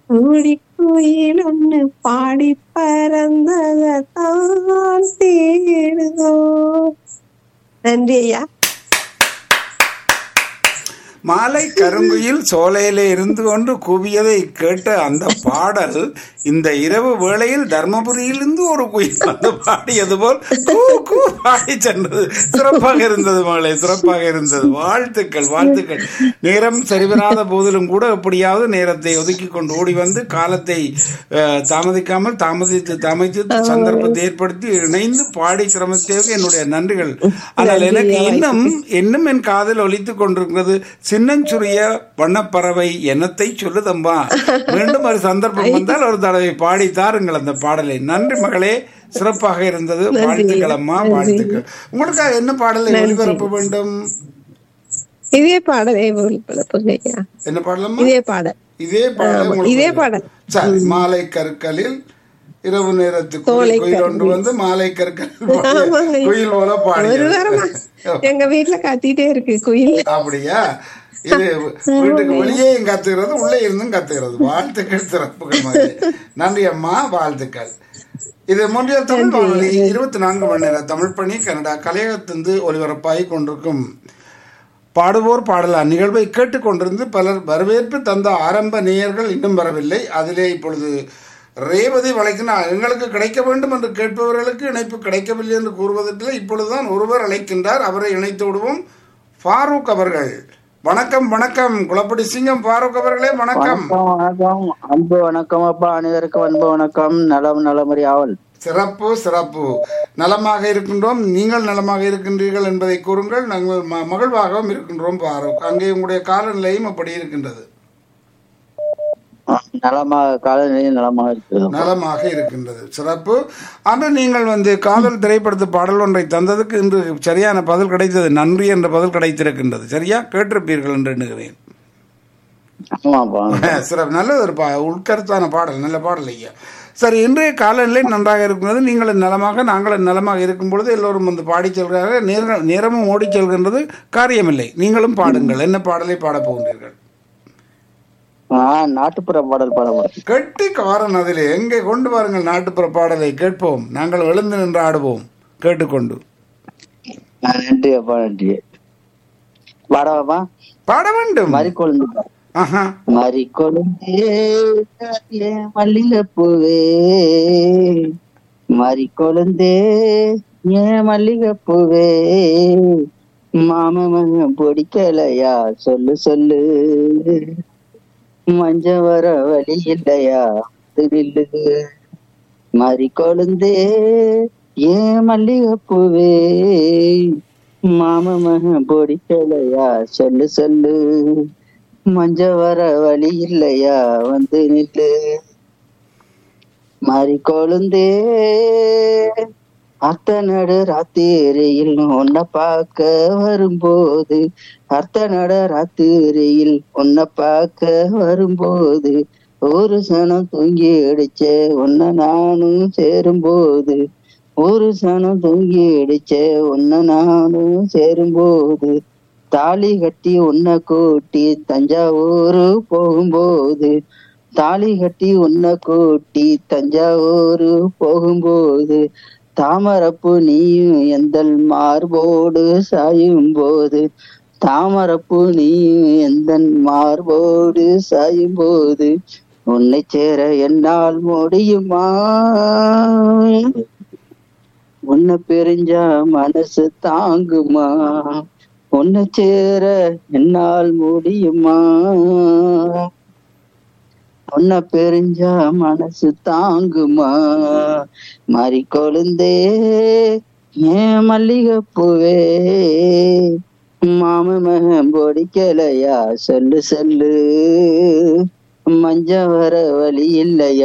கூடி குயில் ஒண்ணு பாடி பறந்ததான் தேடுதோ நன்றி ஐயா மாலை கருங்குயில் சோலையிலே இருந்து கொண்டு கூவியதை கேட்ட அந்த பாடல் இந்த இரவு வேளையில் தர்மபுரியிலிருந்து ஒரு குயில் வந்து பாடியது போல் கூ கூ பாடி சென்றது சிறப்பாக இருந்தது மகளே சிறப்பாக இருந்தது வாழ்த்துக்கள் வாழ்த்துக்கள் நேரம் சரிவராத போதிலும் கூட எப்படியாவது நேரத்தை ஒதுக்கி கொண்டு ஓடி வந்து காலத்தை அஹ், தாமதிக்காமல் தாமதித்து தாமதித்து சந்தர்ப்பத்தை ஏற்படுத்தி இணைந்து பாடி சிரமத்தேவுக்கு என்னுடைய நன்றிகள் ஆனால் எனக்கு இன்னும் இன்னும் என் காதில் ஒலித்துக் கொண்டிருக்கிறது சின்னஞ்சுரிய வண்ணப்பறவை என்னத்தை சொல்லுதம்மா மீண்டும் ஒரு சந்தர்ப்பம் வந்தால் ஒரு தடவை பாடி தாருங்கள் அந்த பாடலை நன்றி மகளே சிறப்பாக இருந்தது வாழ்த்துக்கள் அம்மா வாழ்த்துக்கள் உங்களுக்காக என்ன பாடலை ஒளிபரப்ப வேண்டும் இதே பாடல் ஒளிபரப்புங்க ஐயா என்ன பாடலம்மா இதே பாடல் இதே பாடல் ஆமா, உங்களுக்கு இதே ஒளி- பாடல். சரி மாலை கற்களில் இரவு நேரத்துக்கு தோலை குயில் ஒன்று வந்து மாலை கற்கள் பாடிய ஆமாங்க. குயில் போல ஒரு பாடியது வாரமா எங்க வீட்டுல கத்திட்டே இருக்கு குயில் அப்படியா இது வீட்டுக்கு வெளியேயும் கத்துகிறது உள்ளே இருந்தும் கத்துகிறது வாழ்த்துக்கள் சிறப்புகள் மாதிரி நன்றி அம்மா வாழ்த்துக்கள் இது மொழியல் தமிழ் வானொலி இருபத்தி நான்கு மணி நேர தமிழ் பணி கனடா கலையகத்திலிருந்து ஒலிபரப்பாகி கொண்டிருக்கும் பாடுவோர் பாடலாம் நிகழ்வை கேட்டுக்கொண்டிருந்து பலர் வரவேற்பு தந்த ஆரம்ப நேயர்கள் இன்னும் வரவில்லை அதிலே இப்பொழுது ரேவதி வளைக்கினார் எங்களுக்கு கிடைக்க வேண்டும் என்று கேட்பவர்களுக்கு இணைப்பு கிடைக்கவில்லை என்று கூறுவதற்கு இப்பொழுதுதான் ஒருவர் அழைக்கின்றார் அவரை இணைத்து விடுவோம் ஃபாரூக் அவர்கள் வணக்கம் வணக்கம் குளப்படி சிங்கம் ஃபாரூக் அவர்களே வணக்கம் வணக்கம் வணக்கம் அன்பு வணக்கம் அப்பா அனைவருக்கும் அன்பு வணக்கம் நலம் நலமறி ஆவல் சிறப்பு சிறப்பு நலமாக இருக்கின்றோம் நீங்கள் நலமாக இருக்கின்றீர்கள் என்பதை கூறுங்கள் நாங்கள் ம- மகிழ்வாகவும் இருக்கின்றோம் ஃபாரூக் அங்கே உங்களுடைய காலநிலையும் அப்படி இருக்கின்றது நலமாக காலநிலை நலமாக இருக்கிறது நலமாக இருக்கின்றது சிறப்பு அன்று நீங்கள் வந்து காதல் திரைப்படத்து பாடல் ஒன்றை தந்ததுக்கு இன்று சரியான பதில் கிடைத்தது நன்றி என்ற பதில் கிடைத்திருக்கின்றது சரியா கேட்டிருப்பீர்கள் என்று எண்ணுகிறேன் ஆமாப்பா சிறப்பு நல்லது ஒரு பா உட்கருத்தான பாடல் நல்ல பாடல் ஐயா சரி இன்றைய காலநிலை நன்றாக இருக்கிறது நீங்கள் நலமாக நாங்கள் நலமாக இருக்கும் பொழுது எல்லோரும் வந்து பாடிச் செல்கிறார்கள் நேர நேரமும் ஓடிச் செல்கின்றது காரியமில்லை நீங்களும் பாடுங்கள் என்ன பாடலை பாடப் போகின்றீர்கள் ஆஹ் நாட்டுப்புற பாடல் பாட போறேன் கெட்டிக்காரன் அதிலே எங்கே கொண்டு வாருங்கள் நாட்டுப்புற பாடலை கேட்போம் நாங்கள் எழுந்து நின்று ஆடுவோம் கேட்டுக்கொண்டு ஆஹ் நன்றி அப்பா நன்றி பாடவாப்பா பாட வேண்டும் மறி கொழுந்து ஆஹா மறி கொழுந்தே மல்லிகைப்பூவே மறி கொழுந்தே ஏன் மல்லிகைப்பூவே மாமன் பிடிக்கலையா சொல்லு சொல்லு மஞ்ச வர வழி இல்லையா வந்து நில்லு மறி கொழுந்தே ஏன் மல்லிகைப்பூவே மாம மகன் பிடிக்கலையா சொல்லு சொல்லு மஞ்ச வர வழி இல்லையா வந்து நில்லு மாறி கொழுந்தே அர்த்த நடு ராத்திரியில் உன்னை பார்க்க வரும்போது அர்த்த நட ராத்திரியில் உன்னை பார்க்க வரும்போது ஒரு சனம் தூங்கி அடிச்ச உன்னை நானும் சேரும்போது ஒரு சனம் தூங்கி அடிச்ச உன்னை நானும் சேரும்போது தாலி கட்டி உன்னை கூட்டி தஞ்சாவூர் போகும்போது தாலி கட்டி உன்னை கூட்டி தஞ்சாவூர் போகும்போது தாமரப்பு நீயும் எந்தல் மார்போடு சாயும் போது தாமரப்பு நீயும் எந்தன் மார்போடு சாயும் போது உன்னை சேர என்னால் முடியுமா உன்னை பிரிஞ்சா மனசு தாங்குமா உன்னை சேர என்னால் முடியுமா உன்னை பிரிஞ்சா மனசு தாங்குமா மாறி கொழுந்தே ஏன் மல்லிகைப்பூவே மாம மகன் பொடிக்கலையா சொல்லு சொல்லு மஞ்ச வர வழி இல்லையா